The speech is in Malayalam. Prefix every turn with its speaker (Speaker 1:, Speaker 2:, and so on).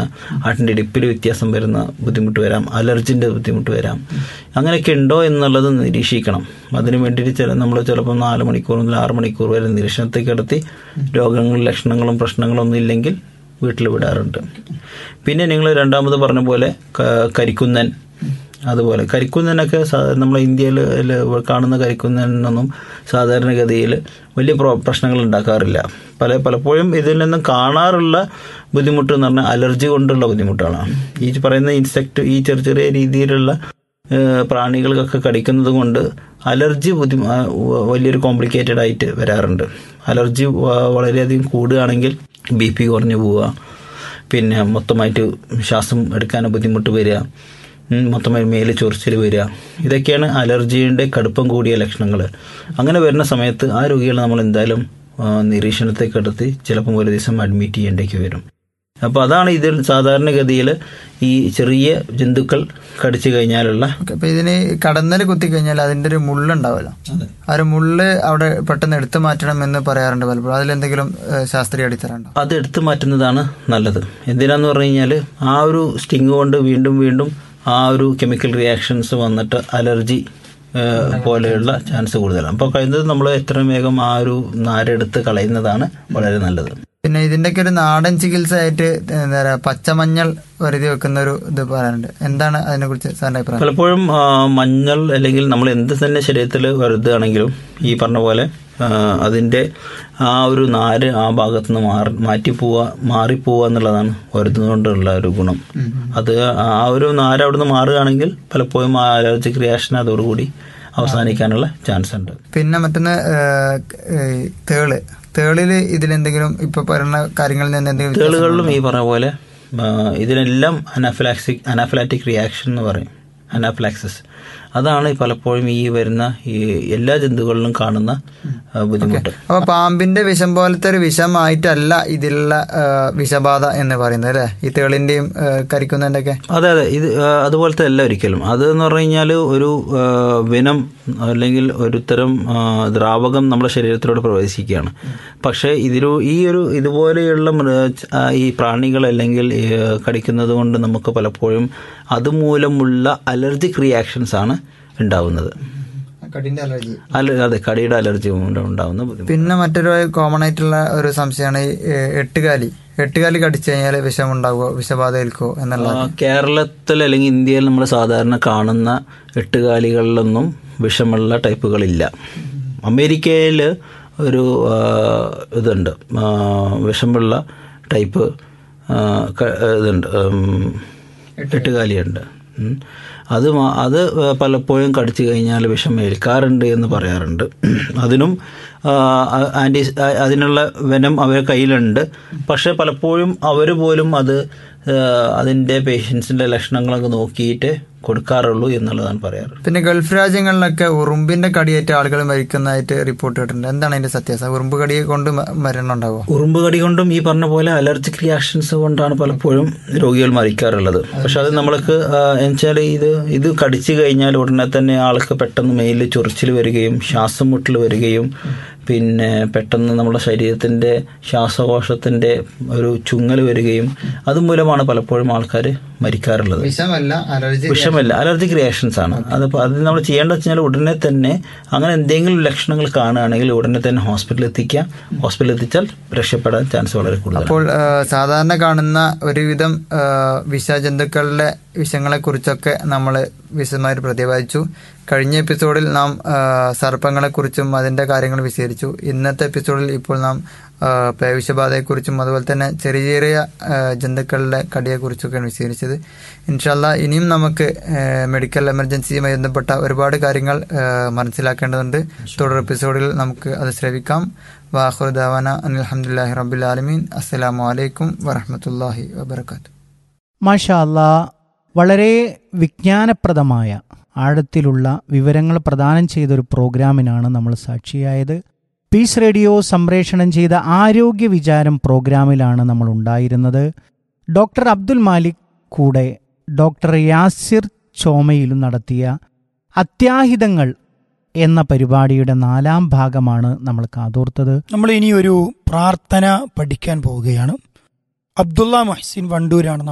Speaker 1: ഹാർട്ടിൻ്റെ ഇടിപ്പിൽ വ്യത്യാസം വരുന്ന ബുദ്ധിമുട്ട് വരാം അലർജിൻ്റെ ബുദ്ധിമുട്ട് വരാം അങ്ങനെയൊക്കെ ഉണ്ടോ എന്നുള്ളത് നിരീക്ഷിക്കണം അതിന് വേണ്ടിയിട്ട് ചില നമ്മൾ ചിലപ്പോൾ നാല് മണിക്കൂർ മുതൽ ആറ് മണിക്കൂർ വരെ നിരീക്ഷണത്തിൽ കിടത്തി രോഗങ്ങളും ലക്ഷണങ്ങളും പ്രശ്നങ്ങളും ഒന്നും ഇല്ലെങ്കിൽ വീട്ടിൽ വിടാറുണ്ട് പിന്നെ നിങ്ങൾ രണ്ടാമത് പറഞ്ഞ പോലെ ക- കരിക്കുന്നൻ അതുപോലെ കരിക്കുന്നനൊക്കെ നമ്മൾ ഇന്ത്യയിൽ കാണുന്ന കരിക്കുന്നനൊന്നും സാധാരണഗതിയിൽ വലിയ പ്രോ പ്രശ്നങ്ങൾ ഉണ്ടാക്കാറില്ല പല പലപ്പോഴും ഇതിൽ നിന്നും കാണാറുള്ള ബുദ്ധിമുട്ട് എന്ന് പറഞ്ഞാൽ അലർജി കൊണ്ടുള്ള ബുദ്ധിമുട്ടാണ് ഈ പറയുന്ന ഇൻസെക്ട് ഈ ചെറിയ ചെറിയ രീതിയിലുള്ള ഏഹ്, പ്രാണികൾക്കൊക്കെ കടിക്കുന്നത് കൊണ്ട് അലർജി ബുദ്ധി ആ, വ- വലിയൊരു കോംപ്ലിക്കേറ്റഡ് ആയിട്ട് വരാറുണ്ട് അലർജി വ- വളരെയധികം കൂടുകയാണെങ്കിൽ ബി പി കുറഞ്ഞു പോവുക പിന്നെ മൊത്തമായിട്ട് ശ്വാസം എടുക്കാൻ ബുദ്ധിമുട്ട് വരിക ഉം, മൊത്തമായി മേല് ചൊറിച്ചിൽ വരിക ഇതൊക്കെയാണ് അലർജിയുടെ കടുപ്പം കൂടിയ ലക്ഷണങ്ങൾ അങ്ങനെ വരുന്ന സമയത്ത് ആ രോഗികളെ നമ്മൾ എന്തായാലും ആ, നിരീക്ഷണത്തേക്ക് എടുത്ത് ചിലപ്പം ഒരു ദിവസം അഡ്മിറ്റ് ചെയ്യേണ്ടേക്ക് വരും അപ്പോൾ അതാണ് ഇതിൽ സാധാരണഗതിയിൽ ഈ ചെറിയ ജന്തുക്കൾ കടിച്ചു കഴിഞ്ഞാലുള്ള
Speaker 2: ഓക്കെ അപ്പൊ ഇതിന് കടന്നൽ കുത്തി കഴിഞ്ഞാൽ അതിന്റെ ഒരു മുള്ളുണ്ടാവല്ലോ ആ ഒരു മുള്ള് അവിടെ പെട്ടെന്ന് എടുത്തു മാറ്റണം എന്ന് പറയാറുണ്ട് പലപ്പോഴും അതിലെന്തെങ്കിലും ഏഹ്, ശാസ്ത്രീയ അടിത്തറ
Speaker 1: അത് എടുത്തു മാറ്റുന്നതാണ് നല്ലത് എന്തിനാന്ന് പറഞ്ഞു കഴിഞ്ഞാൽ ആ ഒരു സ്റ്റിങ് കൊണ്ട് വീണ്ടും വീണ്ടും ആ ഒരു കെമിക്കൽ റിയാക്ഷൻസ് വന്നിട്ട് അലർജി ഏഹ്, പോലെയുള്ള ചാൻസ് കൂടുതലാണ് അപ്പോൾ കഴിയുന്നത് നമ്മൾ എത്രയും വേഗം ആ ഒരു നാരെടുത്ത് കളയുന്നതാണ് വളരെ നല്ലത്
Speaker 2: പിന്നെ ഇതിന്റെയൊക്കെ ഒരു നാടൻ ചികിത്സ ആയിട്ട് എന്താ പറയാ പച്ചമഞ്ഞൾ വരുതി വെക്കുന്ന ഒരു ഇത് പറയാനുണ്ട് എന്താണ് അതിനെ കുറിച്ച് സാറിന്റെ അഭിപ്രായം
Speaker 1: പലപ്പോഴും ആ, മഞ്ഞൾ അല്ലെങ്കിൽ നമ്മൾ എന്ത് തന്നെ ശരീരത്തിൽ വരുത്തുകയാണെങ്കിലും ഈ പറഞ്ഞ പോലെ ആ, അതിൻ്റെ ആ ഒരു നാര് ആ ഭാഗത്ത് നിന്ന് മാറി മാറ്റിപ്പോവുക മാറിപ്പോവുക എന്നുള്ളതാണ് വരുന്നതുകൊണ്ടുള്ള ഒരു ഗുണം അത് ആ ഒരു നാര് അവിടുന്ന് മാറുകയാണെങ്കിൽ പലപ്പോഴും ആ അലർജിക് റിയാക്ഷൻ അതോടുകൂടി അവസാനിക്കാനുള്ള ചാൻസ് ഉണ്ട്
Speaker 2: പിന്നെ മറ്റൊന്ന് ഏഹ്, ഏഹ്, തേള് തേളില് ഇതിലെന്തെങ്കിലും ഇപ്പൊ പറയുന്ന കാര്യങ്ങളിൽ നിന്ന് എന്തെങ്കിലും വ്യത്യാസം
Speaker 1: തേളുകളിലും ഈ പറഞ്ഞ പോലെ ആ, ഇതിനെല്ലാം അനാഫിലാക്സിക് അനാഫിലാറ്റിക് റിയാക്ഷൻ എന്ന് പറയും അനാഫിലാക്സിസ് അതാണ് ഈ പലപ്പോഴും ഈ വരുന്ന ഈ എല്ലാ ജന്തുക്കളിലും കാണുന്ന ആ, ബുദ്ധിമുട്ട്
Speaker 2: അപ്പൊ പാമ്പിന്റെ വിഷം പോലത്തെ ഒരു വിഷമായിട്ടല്ല ഇതിലുള്ള ഏഹ്, വിഷബാധ എന്ന് പറയുന്നത് അല്ലെ ഈ തേളിന്റെയും ഏഹ്, കരിക്കുന്നതിന്റെ ഒക്കെ
Speaker 1: അതെ അതെ ഇത് ആ, അതുപോലത്തെ അല്ല ഒരിക്കലും അത് എന്ന് പറഞ്ഞു കഴിഞ്ഞാൽ ഒരു ആ, വിനം അല്ലെങ്കിൽ ഒരു തരം ആ, ദ്രാവകം നമ്മുടെ ശരീരത്തിലൂടെ പ്രവേശിക്കുകയാണ് പക്ഷേ ഇതിലു ഈ ഒരു ഇതുപോലെയുള്ള മൃ- ആ, ഈ പ്രാണികൾ അല്ലെങ്കിൽ ഈ, കടിക്കുന്നത് കൊണ്ട് നമുക്ക് പലപ്പോഴും അതുമൂലമുള്ള അലർജിക് റിയാക്ഷൻസ് ആണ് ഉണ്ടാവുന്നത്
Speaker 2: കടിന്റെ അലർജി
Speaker 1: അല്ല അതെ കടിയുടെ അലർജി കൊണ്ട് ഉണ്ടാവുന്ന ബുദ്ധിമുട്ട്
Speaker 2: പിന്നെ മറ്റൊരു കോമൺ ആയിട്ടുള്ള ഒരു സംശയമാണ് ഈ ഏഹ്, എട്ടുകാലി എട്ടുകാലി കടിച്ചു കഴിഞ്ഞാൽ വിഷം ഉണ്ടാകുമോ വിഷബാധ ഏൽക്കുമോ എന്നുള്ളത്
Speaker 1: ആ, കേരളത്തിൽ അല്ലെങ്കിൽ ഇന്ത്യയിൽ നമ്മൾ സാധാരണ കാണുന്ന എട്ടുകാലികളിലൊന്നും വിഷമുള്ള ടൈപ്പുകളില്ല അമേരിക്കയിൽ ഒരു ആ, ഇതുണ്ട് ആ, വിഷമുള്ള ടൈപ്പ് ആ, ക- ഇതുണ്ട് ഉം, എട്ടുകാലിയുണ്ട് ഉം. അത് മാ- അത് പലപ്പോഴും കടിച്ചു കഴിഞ്ഞാൽ വിഷം ഏൽക്കാറുണ്ട് എന്ന് പറയാറുണ്ട് അതിനും ആ, ആൻറ്റി അതിനുള്ള വെനം അവരുടെ കയ്യിലുണ്ട് പക്ഷെ പലപ്പോഴും അവർ പോലും അത് ആ, അതിൻ്റെ പേഷ്യൻസിൻ്റെ ലക്ഷണങ്ങളൊക്കെ നോക്കിയിട്ട് കൊടുക്കാറുള്ളൂ എന്നുള്ളതാണ് പറയാറ്
Speaker 2: പിന്നെ ഗൾഫ് രാജ്യങ്ങളിലൊക്കെ ഉറുമ്പിന്റെ കടിയേറ്റ ആളുകൾ മരിക്കുന്നതായിട്ട് റിപ്പോർട്ട് കേട്ടിട്ടുണ്ട് എന്താണ് അതിന്റെ സത്യാവസ്ഥ ഉറുമ്പ് കടിയെ കൊണ്ട് മ- മരണം ഉണ്ടാവുമോ
Speaker 1: ഉറുമ്പ് കടി കൊണ്ടും ഈ പറഞ്ഞ പോലെ അലർജിക് റിയാക്ഷൻസ് കൊണ്ടാണ് പലപ്പോഴും രോഗികൾ മരിക്കാറുള്ളത് പക്ഷെ അത് നമ്മൾക്ക് എന്നുവെച്ചാൽ ഇത് ഇത് കടിച്ചു കഴിഞ്ഞാൽ ഉടനെ തന്നെ ആൾക്ക് പെട്ടെന്ന് മേലിൽ ചൊറിച്ചിൽ വരികയും ശ്വാസം മുട്ടൽ വരികയും പിന്നെ പെട്ടെന്ന് നമ്മുടെ ശരീരത്തിന്റെ ശ്വാസകോശത്തിന്റെ ഒരു ചുങ്ങൽ വരികയും അതുമൂലമാണ് പലപ്പോഴും ആൾക്കാർ മരിക്കാറുള്ളത്
Speaker 2: വിഷമല്ല അലർജി
Speaker 1: വിഷമല്ല അലർജിക് റിയാക്ഷൻസ് ആണ് അതിപ്പോൾ അത് നമ്മൾ ചെയ്യേണ്ടത് വെച്ചാൽ ഉടനെ തന്നെ അങ്ങനെ എന്തെങ്കിലും ലക്ഷണങ്ങൾ കാണുകയാണെങ്കിൽ ഉടനെ തന്നെ ഹോസ്പിറ്റലിൽ എത്തിക്കുക ഹോസ്പിറ്റലിൽ എത്തിച്ചാൽ രക്ഷപ്പെടാൻ ചാൻസ് വളരെ കൂടുതലാണ്
Speaker 2: അപ്പോൾ ആ, സാധാരണ കാണുന്ന ഒരുവിധം ആ, വിഷജന്തുക്കളുടെ വിഷങ്ങളെ കുറിച്ചൊക്കെ നമ്മൾ വിശദമായിട്ട് പ്രതിപാദിച്ചു കഴിഞ്ഞ എപ്പിസോഡിൽ നാം ആ, സർപ്പങ്ങളെക്കുറിച്ചും അതിന്റെ കാര്യങ്ങൾ വിശദീകരിച്ചു ഇന്നത്തെ എപ്പിസോഡിൽ ഇപ്പോൾ നാം ആ, പേവിഷബാധയെക്കുറിച്ചും അതുപോലെ തന്നെ ചെറിയ ചെറിയ ആ, ജന്തുക്കളുടെ കടിയെക്കുറിച്ചൊക്കെയാണ് വിശദീകരിച്ചത് ഇൻഷാല്ല ഇനിയും നമുക്ക് ആ, മെഡിക്കൽ എമർജൻസിയുമായി ബന്ധപ്പെട്ട ഒരുപാട് കാര്യങ്ങൾ ആ, മനസ്സിലാക്കേണ്ടതുണ്ട് തുടർ എപ്പിസോഡിൽ നമുക്ക് അത് ശ്രവിക്കാം വാഹുദാവാന അനിൽഹമുല്ലാഹി റബ്ബുൽ ആലമീൻ അസ്സലാമു അലൈക്കും വറഹമത്തല്ലാഹി വബർക്കാത്തു
Speaker 3: മാഷാ അല്ലാ വളരെ വിജ്ഞാനപ്രദമായ ആഴത്തിലുള്ള വിവരങ്ങൾ പ്രദാനം ചെയ്തൊരു പ്രോഗ്രാമിനാണ് നമ്മൾ സാക്ഷിയായത് പീസ് റേഡിയോ സംപ്രേഷണം ചെയ്ത ആരോഗ്യ വിചാരം പ്രോഗ്രാമിലാണ് നമ്മൾ ഉണ്ടായിരുന്നത് ഡോക്ടർ അബ്ദുൽ മാലിക് കൂടെ ഡോക്ടർ യാസിർ ചോമയിലും നടത്തിയ അത്യാഹിതങ്ങൾ എന്ന പരിപാടിയുടെ നാലാം ഭാഗമാണ് നമ്മൾ കാതോർത്തത്
Speaker 4: നമ്മൾ ഇനി ഒരു പ്രാർത്ഥന പഠിക്കാൻ പോവുകയാണ് അബ്ദുള്ള മഹ്സിൻ വണ്ടൂരാണ്